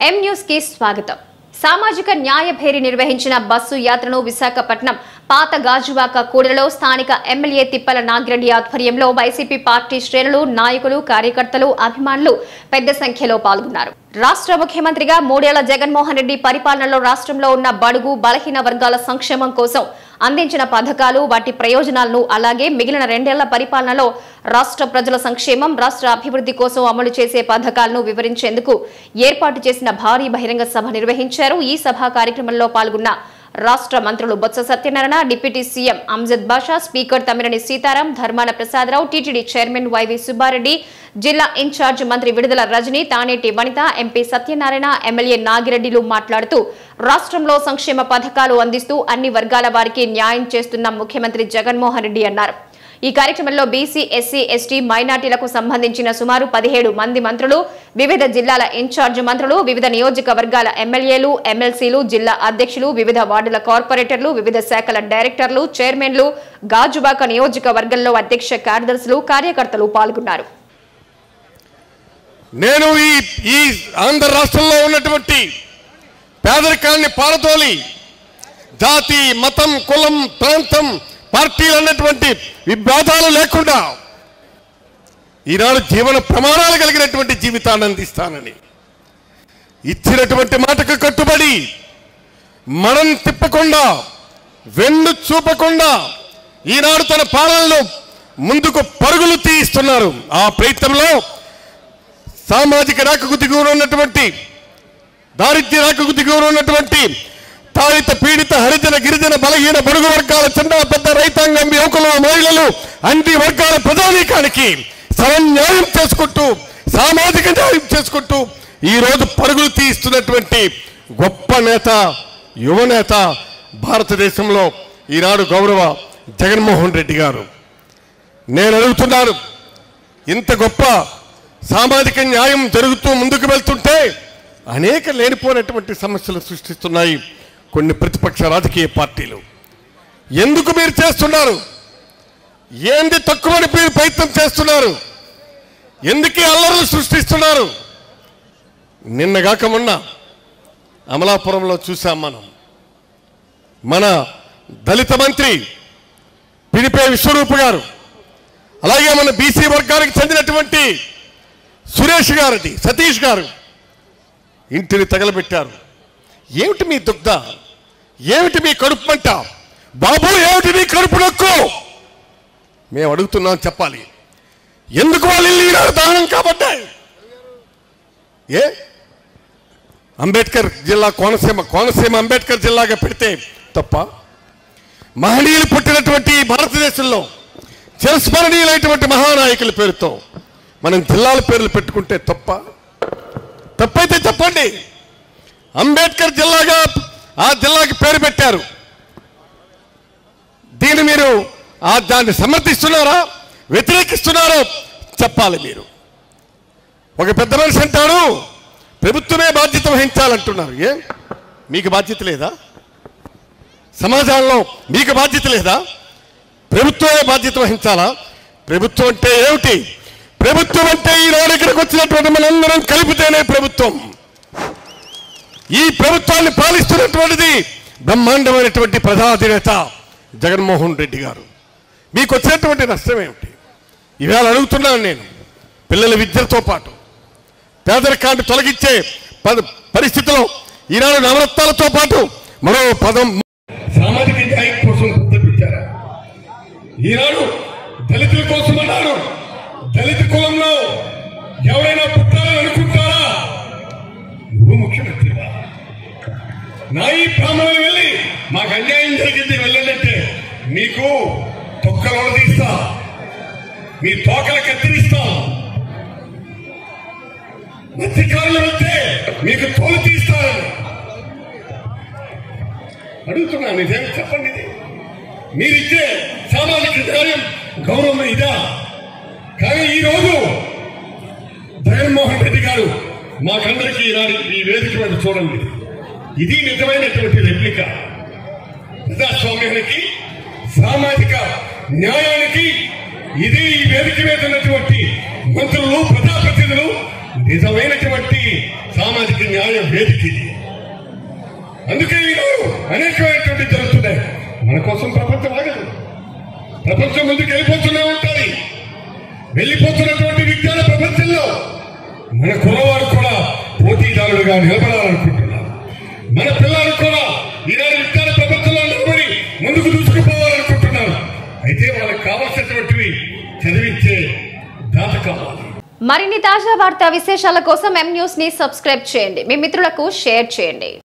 M news కి స్వాగతం సామాజిక న్యాయ భేరి నిర్వహించిన బస్సు యాత్రను విశాఖపట్నం పాత గాజువాక కూడలిలో స్థానిక ఎమ్మెల్యే తిప్పల నాగిరెడ్డి ఆధ్వర్యంలో వైసీపీ పార్టీ శ్రేణులు నాయకులు కార్యకర్తలు అభిమానులు పెద్ద సంఖ్యలో పాల్గొన్నారు రాష్ట్ర ముఖ్యమంత్రిగా మూడేళ్ల జగన్మోహన్ రెడ్డి పరిపాలనలో రాష్ట్రంలో ఉన్న బడుగు బలహీన వర్గాల సంక్షేమం కోసం అందించిన పథకాలు వాటి ప్రయోజనాలను అలాగే మిగిలిన రెండేళ్ల పరిపాలనలో రాష్ట్ర ప్రజల సంక్షేమం రాష్ట్ర అభివృద్ధి కోసం అమలు చేసే పథకాలను వివరించేందుకు ఏర్పాటు చేసిన భారీ బహిరంగ సభ నిర్వహించారు ఈ సభా కార్యక్రమంలో పాల్గొన్న రాష్ట్ర మంత్రులు Botsa Satyanarayana deputy CM Amjad Basha speaker Tammineni Sitaram Dharmana Prasada Rao TTD chairman YV Subba Reddy జిల్లా ఇన్ఛార్జ్ మంత్రి విడుదల రజని తానేటి వనిత ఎంపీ సత్యనారాయణ ఎమ్మెల్యే నాగిరెడ్డిలు మాట్లాడుతూ రాష్ట్రంలో సంక్షేమ పథకాలు అందిస్తూ అన్ని వర్గాల వారికి న్యాయం చేస్తున్న ముఖ్యమంత్రి జగన్మోహన్ రెడ్డి అన్నారు ఈ కార్యక్రమంలో బీసీ ఎస్సీ ఎస్టీ మైనార్టీలకు సంబంధించిన సుమారు పదిహేడు మంది మంత్రులు వివిధ జిల్లాల ఇన్ఛార్జ్ మంత్రులు వివిధ నియోజకవర్గాల ఎమ్మెల్యేలు ఎమ్మెల్సీలు జిల్లా అధ్యక్షులు వివిధ వార్డుల కార్పొరేటర్లు వివిధ శాఖల డైరెక్టర్లు చైర్మన్లు గాజుబాక నియోజకవర్గంలో అధ్యక్ష కార్యదర్శులు కార్యకర్తలు పాల్గొన్నారు నేను ఈ ఈ ఆంధ్ర రాష్ట్రంలో ఉన్నటువంటి పేదరికాన్ని పారదోలి జాతి మతం కులం ప్రాంతం పార్టీలు అన్నటువంటి విభేదాలు లేకుండా ఈనాడు జీవన ప్రమాణాలు కలిగినటువంటి జీవితాన్ని అందిస్తానని ఇచ్చినటువంటి మాటకు కట్టుబడి మనం తిప్పకుండా వెన్ను చూపకుండా ఈనాడు తన పాలనలో ముందుకు పరుగులు తీయిస్తున్నారు ఆ ప్రయత్నంలో సామాజిక రాకకు దిగువన ఉన్నటువంటి దారిద్ర్య రాకకు దిగువన ఉన్నటువంటి తాళిత పీడిత హరిజన గిరిజన బలహీన బడుగు వర్గాల చిన్న పెద్ద రైతాంగం యువకులు మహిళలు అన్ని వర్గాల ప్రధానికానికి సమన్యాయం చేసుకుంటూ సామాజిక న్యాయం చేసుకుంటూ ఈ రోజు పరుగులు తీస్తున్నటువంటి గొప్ప నేత యువ నేత భారతదేశంలో ఈనాడు గౌరవ జగన్మోహన్ రెడ్డి గారు నేను అడుగుతున్నాను ఇంత గొప్ప సామాజిక న్యాయం జరుగుతూ ముందుకు వెళ్తుంటే అనేక లేనిపోయినటువంటి సమస్యలు సృష్టిస్తున్నాయి కొన్ని ప్రతిపక్ష రాజకీయ పార్టీలు ఎందుకు మీరు చేస్తున్నారు ఏంది తక్కువని మీరు ప్రయత్నం చేస్తున్నారు ఎందుకు ఈ అల్లర్లు సృష్టిస్తున్నారు నిన్నగాక మొన్న అమలాపురంలో చూసాం మనం మన దళిత మంత్రి పిడిపే విశ్వరూప్ గారు అలాగే మన బీసీ వర్గానికి చెందినటువంటి సురేష్ గారిది సతీష్ గారు ఇంటిని తగలబెట్టారు ఏమిటి మీ దుగ్ధ ఏమిటి మీ కడుపు మంట బాబు ఏమిటి మీ కడుపు నొక్కు మేము అడుగుతున్నాం చెప్పాలి ఎందుకు వాళ్ళు ఇల్లు ఈనాడు దహనం కాబట్టి ఏ అంబేద్కర్ జిల్లా కోనసీమ కోనసీమ అంబేద్కర్ జిల్లాగా పెడితే తప్ప మహనీయులు పుట్టినటువంటి ఈ భారతదేశంలో చిరస్మరణీయులైనటువంటి మహానాయకుల పేరుతో మనం జిల్లాల పేర్లు పెట్టుకుంటే తప్ప తప్పైతే చెప్పండి అంబేద్కర్ జిల్లాగా ఆ జిల్లాకి పేరు పెట్టారు దీన్ని మీరు ఆ దాన్ని సమర్థిస్తున్నారా వ్యతిరేకిస్తున్నారో చెప్పాలి మీరు ఒక పెద్ద మనిషి అంటాడు ప్రభుత్వమే బాధ్యత వహించాలంటున్నారు ఏ మీకు బాధ్యత లేదా సమాజంలో మీకు బాధ్యత లేదా ప్రభుత్వమే బాధ్యత వహించాలా ప్రభుత్వం అంటే ఏమిటి ప్రభుత్వం అంటే ఈ రోజు ఇక్కడికి వచ్చినటువంటి మనందరం కలిపితేనే ప్రభుత్వం ఈ ప్రభుత్వాన్ని పాలిస్తున్నటువంటిది బ్రహ్మాండమైనటువంటి ప్రజాధినేత జగన్మోహన్ రెడ్డి గారు మీకు వచ్చినటువంటి నష్టం ఏమిటి ఇవాళ అడుగుతున్నాను నేను పిల్లల విద్యతో పాటు పేదరికాన్ని తొలగించే పద- పరిస్థితిలో ఈనాడు నవరత్నాలతో పాటు మరో పదం సామాజిక న్యాయం కోసం గుర్తించారా ఈనాడు దళితుల కోసం అన్నారు దళిత కులంలో ఎవరైనా పుట్టాలని అనుకుంటారా నువ్వు ముఖ్యమంత్రివా నా ఈ బ్రాహ్మణులు వెళ్ళి మాకు అన్యాయం జరిగింది వెళ్ళంటే మీకు తొక్కలు తీస్తా మీ తోకలు కత్తిరిస్తాం మధ్యకాలంలో వెళ్తే మీకు తోలు తీస్తానని అడుగుతున్నాను నిజం చెప్పండి ఇది మీరిచ్చే సామాజిక న్యాయం గౌరవం ఇదా కానీ ఈ రోజు జగన్మోహన్ రెడ్డి గారు మాకందరికీ ఈనాడు ఈ వేదిక మీద చూడండి ఇది నిజమైనటువంటి రెప్లిక ప్రజాస్వామ్యానికి సామాజిక న్యాయానికి ఇది ఈ వేదిక మీద ఉన్నటువంటి మంత్రులు ప్రజాప్రతినిధులు నిజమైనటువంటి సామాజిక న్యాయ వేదిక ఇది అందుకే ఈరోజు అనేకమైనటువంటి జరుగుతున్నాయి మన కోసం ప్రపంచం ఆగదు ప్రపంచం ముందుకు వెళ్ళిపోతూనే ఉంటుంది వెళ్ళిపోతున్నటువంటి విజ్ఞాన ప్రపంచంలో మన కుర్రవారు కూడా పోటీదారులుగా నిలబడాలనుకుంటున్నారు మన పిల్లలు కూడా ఈనాడు విజ్ఞాన ప్రపంచంలో నిలబడి ముందుకు దూసుకుపోవాలనుకుంటున్నారు అయితే వాళ్ళకి కావాల్సినటువంటివి చదివించే దాత కావాలి మరిన్ని తాజా వార్తా విశేషాల కోసం ఎం న్యూస్ ని సబ్స్క్రైబ్ చేయండి మీ మిత్రులకు షేర్ చేయండి